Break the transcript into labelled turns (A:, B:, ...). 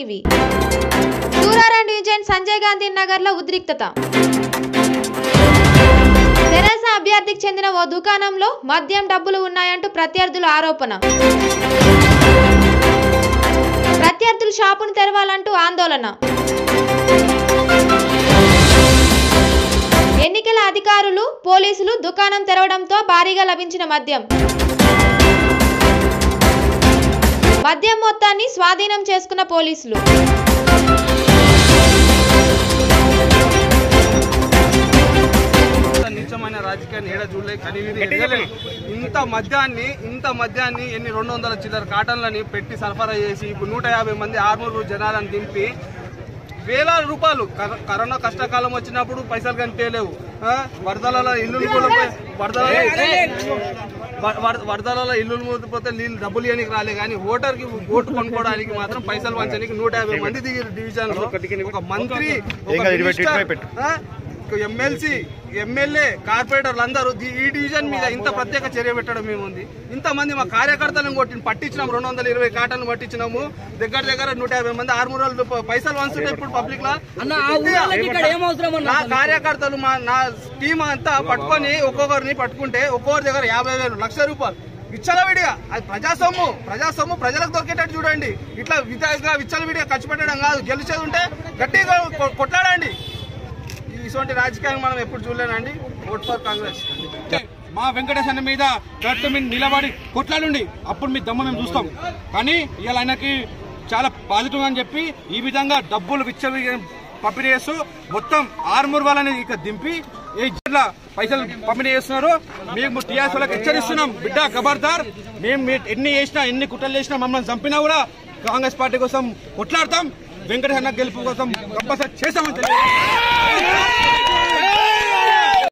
A: TV Suraram division Sanjay Gandhi నగర్లో ఉద్రిక్తత తెరాస అభ్యర్థికి చెందిన ఓ దుకాణంలో మద్యం డబ్బులు ఉన్నాయంటూ ప్రత్యర్థుల ఆరోపణ ప్రత్యర్థులు షాపును తెరవాలంటూ ఆందోళన ఎన్నికల అధికారులు పోలీసులు దుకాణం తెరవడంతో భారీగా లభించిన మద్యం మద్యం మొత్తాన్ని స్వాధీనం చేసుకున్న పోలీసులు
B: ఇంత నీచమైన రాజకీయాన్ని ఏడ చూడలే కనివిని ఎరగలేదు ఇంత మద్యాన్ని ఇంత మద్యాన్ని ఎన్ని రెండు వందల చిల్లర కాటన్లని పెట్టి సరఫరా చేసి ఇప్పుడు నూట యాభై మంది ఆర్మూరు జనాలను దింపి వేలాది రూపాయలు కర- కరోనా కష్టకాలం వచ్చినప్పుడు పైసలు కనిపించలేవు ఆ? వరదలలో ఇల్లులు కూడా పోయి- వరదలలో వ- వర- వరదలలో ఇల్లులు మూసిపోతే నీళ్ళు డబ్బులు ఇవ్వడానికి రాలే కానీ ఓటర్కి ఓటు కొనుక్కోవడానికి మాత్రం పైసలు పంచడానికి నూట యాభై మంది దిగి డివిజన్ లో ఒక మంత్రి ఒక మినిస్టర్, ఆ? ఒక ఎమ్మెల్సీ ఎమ్మెల్యే కార్పొరేటర్లు అందరూ ది- ఈ డివిజన్ మీద ఇంత ప్రత్యేక చర్య పెట్టడం ఏముంది ఇంతమంది మా కార్యకర్తలను కొట్టి పట్టించినాం రెండు వందల ఇరవై కాటన్లు పట్టించినాము దగ్గర దగ్గర నూట యాభై మంది ఆరు మూడు పైసలు వంచుంటాయి ఇప్పుడు పబ్లిక్ లా నా కార్యకర్తలు మా నా టీం అంతా పట్టుకొని ఒక్కొక్కరిని పట్టుకుంటే ఒక్కొక్కరి దగ్గర యాభై వేలు లక్ష రూపాయలు విచ్చలవిడిగా అది ప్రజా సొమ్ము ప్రజా సొమ్ము ప్రజలకు దొరికేటట్టు చూడండి ఇట్లా విధంగా విచ్చలవిడిగా ఖర్చు పెట్టడం కాదు గెలిచేది ఉంటే గట్టిగా కొ- కొట్లాడండి ఇటువంటి రాజకీయాన్ని మనం ఎప్పుడు చూడలేనండి ఓట్ ఫర్ కాంగ్రెస్
C: మా వెంకటేశ్ అన్న మీద కరెక్ట్ మీరు నిలబడి కొట్లాడుండి అప్పుడు మీ దమ్ము మేము చూస్తాం కానీ ఇవాళ ఆయనకి చాలా పాజిటివ్ అని చెప్పి ఈ విధంగా డబ్బులు విచ్చలు పంపిణీ చేస్తూ మొత్తం ఆర్మూర్ వాళ్ళని ఇక దింపి ఈ జిల్లా పైసలు పంపిణీ చేస్తున్నారు మేము టీఆర్ఎస్ వాళ్ళకి హెచ్చరిస్తున్నాం బిడ్డ ఖబర్దార్ మేము మీ ఎన్ని చేసినా ఎన్ని కుట్రలు చేసినా మమ్మల్ని చంపినా కూడా కాంగ్రెస్ పార్టీ కోసం కొట్లాడతాం వెంకటేశ్వర గెలుపు కోసం కంపల్సరీ చేస్తామని తెలియదు